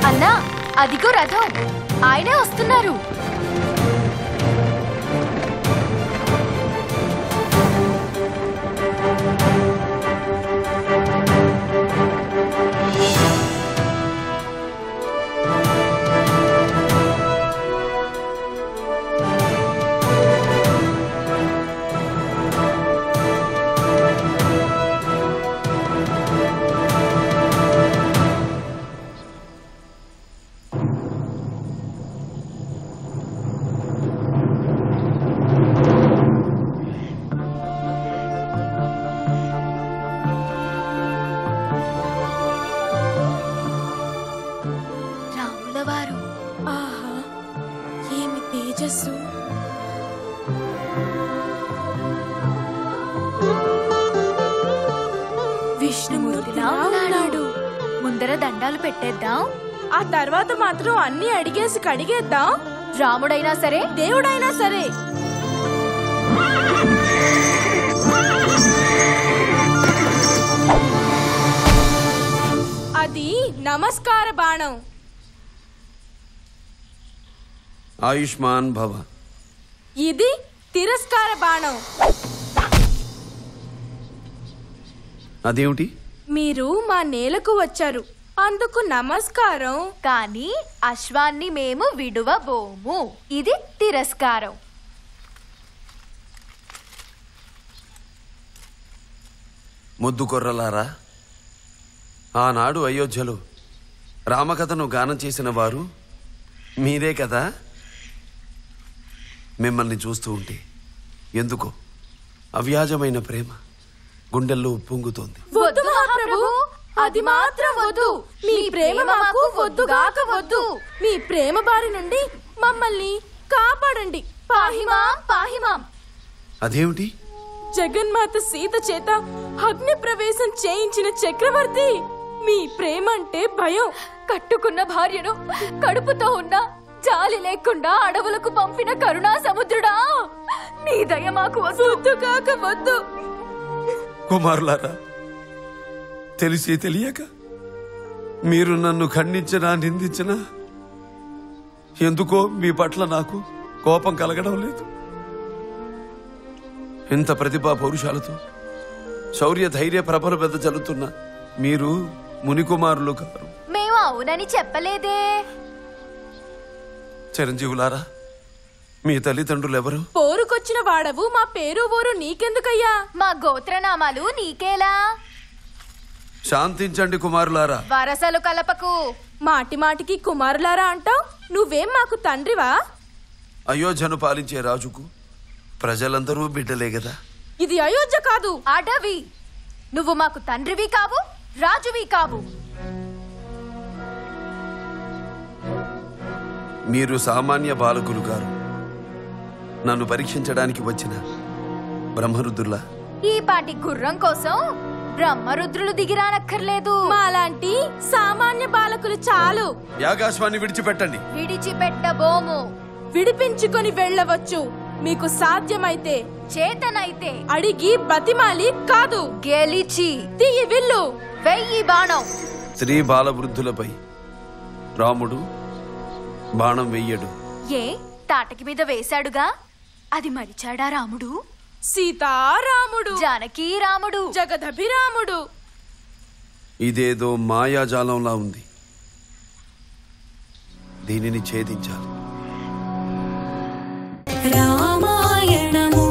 అన్నా అదిగో రథం ఆయనే వస్తున్నారు రాముల వారు ఆహా ఏమి తేజస్సు విష్ణుమూర్తిలా ఉన్నాడు ముందర దండాలు పెట్టేద్దాం ఆ తర్వాత మాత్రం అన్ని అడిగేసి కడిగేద్దాం రాముడైనా సరే దేవుడైనా సరే అది నమస్కార బాణం ఆయుష్మాన్ భవ ఇది తిరస్కార బాణం అదేమిటి మీరు మా నేలకు వచ్చారు అందుకు నమస్కారం కానీ అశ్వాన్ని మేము విడువబోము ఇది తిరస్కారం ముద్దు కొర్రలారా ఆనాడు అయోధ్యలో రామకథను గానం చేసిన వారు మీరే కదా మిమ్మల్ని చూస్తూ ఉంటే ఎందుకో అవ్యాజమైన ప్రేమ గుండెల్లో ఉప్పొంగుతోంది వద్దు మహాప్రభు అది మాత్రం వద్దు మీ ప్రేమ మాకు వద్దుగాక వద్దు మీ ప్రేమ బారి నుండి మమ్మల్ని కాపాడండి పాహిమాం పాహిమాం అదేమిటి జగన్మాత సీత చేత అగ్ని ప్రవేశం చేయించిన చక్రవర్తి మీ ప్రేమ అంటే భయం కట్టుకున్న భార్యను కడుపుతో ఉన్న జాలి లేకుండా అడవులకు పంపిన కరుణా సముద్రుడా నీ దయ మాకు వద్దు వద్దుగాక వద్దు కుమారులారా తెలిసి తెలియక మీరు నన్ను ఖండించినా నిందించినా ఎందుకో మీ పట్ల నాకు కోపం కలగడం లేదు ఇంత ప్రతిభా పౌరుషాలతో శౌర్య ధైర్య ప్రభలు పెద్ద జల్లుతున్న మీరు మునికుమారులు కారు మేము అవునని చెప్పలేదే చిరంజీవులారా మీ తల్లిదండ్రులు ఎవరు పోరుకొచ్చిన వాడవు మా పేరు ఊరు నీకెందుకయ్యా మా గోత్రనామాలు నీకేలా శాంతించండి కుమారులారా వరసలు కలపకు మాటి మాటికి కుమారులారా అంటావు నువ్వేం మాకు తండ్రివా అయోధ్యను పాలించే రాజుకు ప్రజలందరూ బిడ్డలే కదా ఇది అయోధ్య కాదు అడవి నువ్వు మాకు తండ్రివి కావు రాజువి కావు మీరు సామాన్య బాలకులు గారు నన్ను పరీక్షించడానికి వచ్చిన బ్రహ్మరుద్రులా ఈ పాటి గుర్రం కోసం బ్రహ్మరుద్రులు దిగిరానక్కర్లేదు మాలాంటి సామాన్య బాలకులు చాలు యాగాశ్వాన్ని విడిచిపెట్టండి విడిచిపెట్టబోము విడిపించుకొని వెళ్ళవచ్చు మీకు సాధ్యమైతే చేతనైతే అడిగి బతిమాలి కాదు గెలిచి తీయి విల్లు వెయ్యి బాణం స్త్రీ బాలవృద్ధులపై రాముడు బాణం వెయ్యడు ఏ తాటకి మీద వేశాడుగా అది మరిచాడా రాముడు సీతారాముడు జానకీ రాముడు జగదభిరాముడు ఇదేదో మాయాజాలంలా ఉంది దీనిని ఛేదించాలి రామాయణము